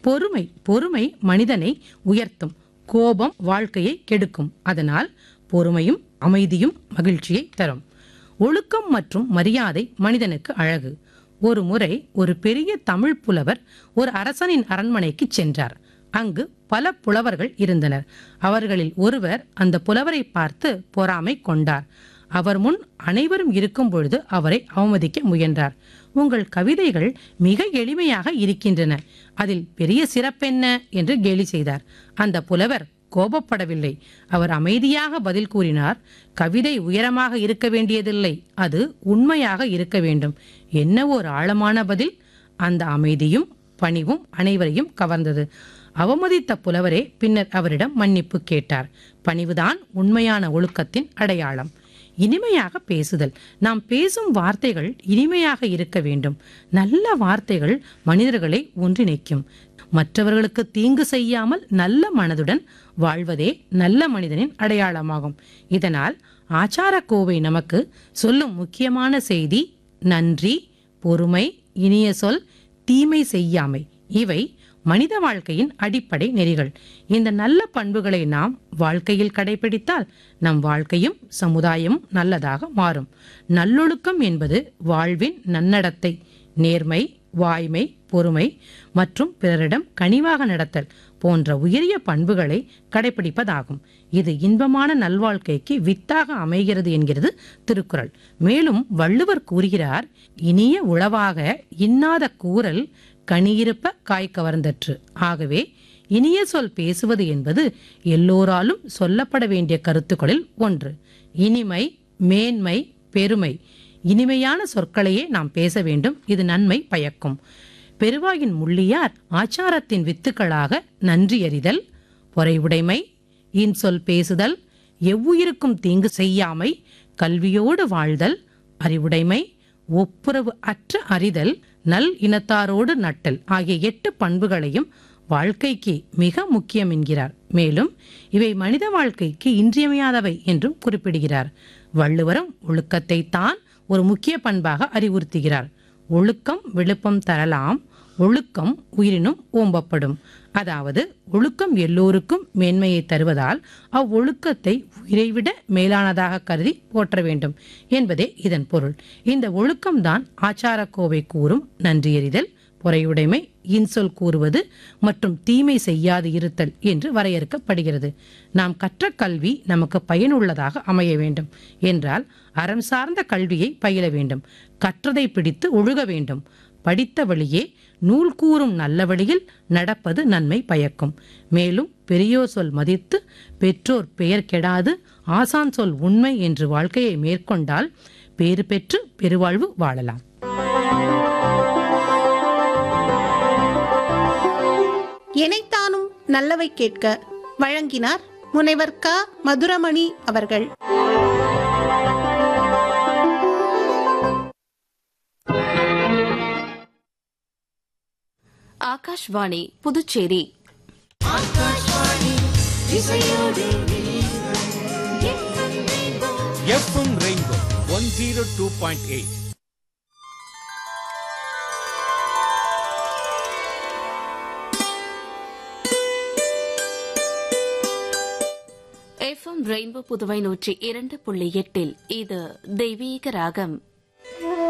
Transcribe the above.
பொறுமை பொறுமை மனிதனை உயர்த்தும் கோபம் வாழ்க்கையை கெடுக்கும் அதனால் பொறுமையும் அமைதியும் மகிழ்ச்சியை தரும் ஒழுக்கம் மற்றும் மரியாதை மனிதனுக்கு அழகு ஒரு முறை ஒரு பெரிய தமிழ் புலவர் ஒரு அரசனின் அரண்மனைக்கு சென்றார் அங்கு பல புலவர்கள் இருந்தனர் அவர்களில் ஒருவர் அந்த புலவரை பார்த்து பொறாமை கொண்டார் அவர் முன் அனைவரும் இருக்கும் பொழுது அவரை அவமதிக்க முயன்றார் உங்கள் கவிதைகள் மிக எளிமையாக இருக்கின்றன அதில் பெரிய சிறப்பென்ன என்று கேலி செய்தார் அந்த புலவர் கோபப்படவில்லை அவர் அமைதியாக பதில் கூறினார் கவிதை உயரமாக இருக்க வேண்டியதில்லை அது உண்மையாக இருக்க வேண்டும் என்ன ஒரு ஆழமான பதில் அந்த அமைதியும் பணிவும் அனைவரையும் கவர்ந்தது அவமதித்த புலவரே பின்னர் அவரிடம் மன்னிப்பு கேட்டார் பணிவுதான் உண்மையான ஒழுக்கத்தின் அடையாளம் இனிமையாக பேசுதல் நாம் பேசும் வார்த்தைகள் இனிமையாக இருக்க வேண்டும் நல்ல வார்த்தைகள் மனிதர்களை ஒன்றிணைக்கும் மற்றவர்களுக்கு தீங்கு செய்யாமல் நல்ல மனதுடன் வாழ்வதே நல்ல மனிதனின் அடையாளமாகும் இதனால் ஆச்சார கோவை நமக்கு சொல்லும் முக்கியமான செய்தி நன்றி பொறுமை இனிய சொல் தீமை செய்யாமை இவை மனித வாழ்க்கையின் அடிப்படை நெறிகள் இந்த நல்ல பண்புகளை நாம் வாழ்க்கையில் கடைபிடித்தால் நம் வாழ்க்கையும் சமுதாயமும் நல்லதாக மாறும் நல்லொழுக்கம் என்பது வாழ்வின் நன்னடத்தை நேர்மை வாய்மை பொறுமை மற்றும் பிறரிடம் கனிவாக நடத்தல் போன்ற உயரிய பண்புகளை கடைபிடிப்பதாகும் இது இன்பமான நல்வாழ்க்கைக்கு வித்தாக அமைகிறது என்கிறது திருக்குறள் மேலும் வள்ளுவர் கூறுகிறார் இனிய உளவாக இன்னாத கூறல் கனியிருப்ப காய் கவர்ந்தற்று ஆகவே இனிய சொல் பேசுவது என்பது எல்லோராலும் சொல்லப்பட வேண்டிய கருத்துக்களில் ஒன்று இனிமை மேன்மை பெருமை இனிமையான சொற்களையே நாம் பேச வேண்டும் இது நன்மை பயக்கும் பெருவாயின் முள்ளியார் ஆச்சாரத்தின் வித்துக்களாக நன்றி அறிதல் பொறைவுடைமை இன்சொல் பேசுதல் எவ்வுயிருக்கும் தீங்கு செய்யாமை கல்வியோடு வாழ்தல் அறிவுடைமை ஒப்புரவு அற்ற அறிதல் நல் இனத்தாரோடு நட்டல் ஆகிய எட்டு பண்புகளையும் வாழ்க்கைக்கு மிக முக்கியம் என்கிறார் மேலும் இவை மனித வாழ்க்கைக்கு இன்றியமையாதவை என்றும் குறிப்பிடுகிறார் வள்ளுவரும் ஒழுக்கத்தை தான் ஒரு முக்கிய பண்பாக அறிவுறுத்துகிறார் ஒழுக்கம் விழுப்பம் தரலாம் ஒழுக்கம் உயிரினும் ஓம்பப்படும் அதாவது ஒழுக்கம் எல்லோருக்கும் மேன்மையை தருவதால் அவ்வொழுக்கத்தை உயிரைவிட மேலானதாக கருதி போற்ற வேண்டும் என்பதே இதன் பொருள் இந்த ஒழுக்கம்தான் ஆச்சாரக்கோவை கூறும் நன்றியறிதல் பொறையுடைமை இன்சொல் கூறுவது மற்றும் தீமை செய்யாது இருத்தல் என்று வரையறுக்கப்படுகிறது நாம் கற்ற கல்வி நமக்கு பயனுள்ளதாக அமைய வேண்டும் என்றால் அறம் சார்ந்த கல்வியை பயில வேண்டும் கற்றதை பிடித்து ஒழுக வேண்டும் படித்த வழியே நூல் கூறும் நல்ல வழியில் நடப்பது நன்மை பயக்கும் மேலும் பெரியோர் சொல் மதித்து பெற்றோர் பெயர் கெடாது ஆசான் சொல் உண்மை என்று வாழ்க்கையை மேற்கொண்டால் பேறு பெற்று பெருவாழ்வு வாழலாம் எனைத்தானும் நல்லவை கேட்க வழங்கினார் முனைவர் க மதுரமணி அவர்கள் Akashvani Puducherry FM rainbow one zero two point eight FM rainbow Puduvai நூற்றி இரண்டு புள்ளி எட்டில் இது தெய்வீக ராகம்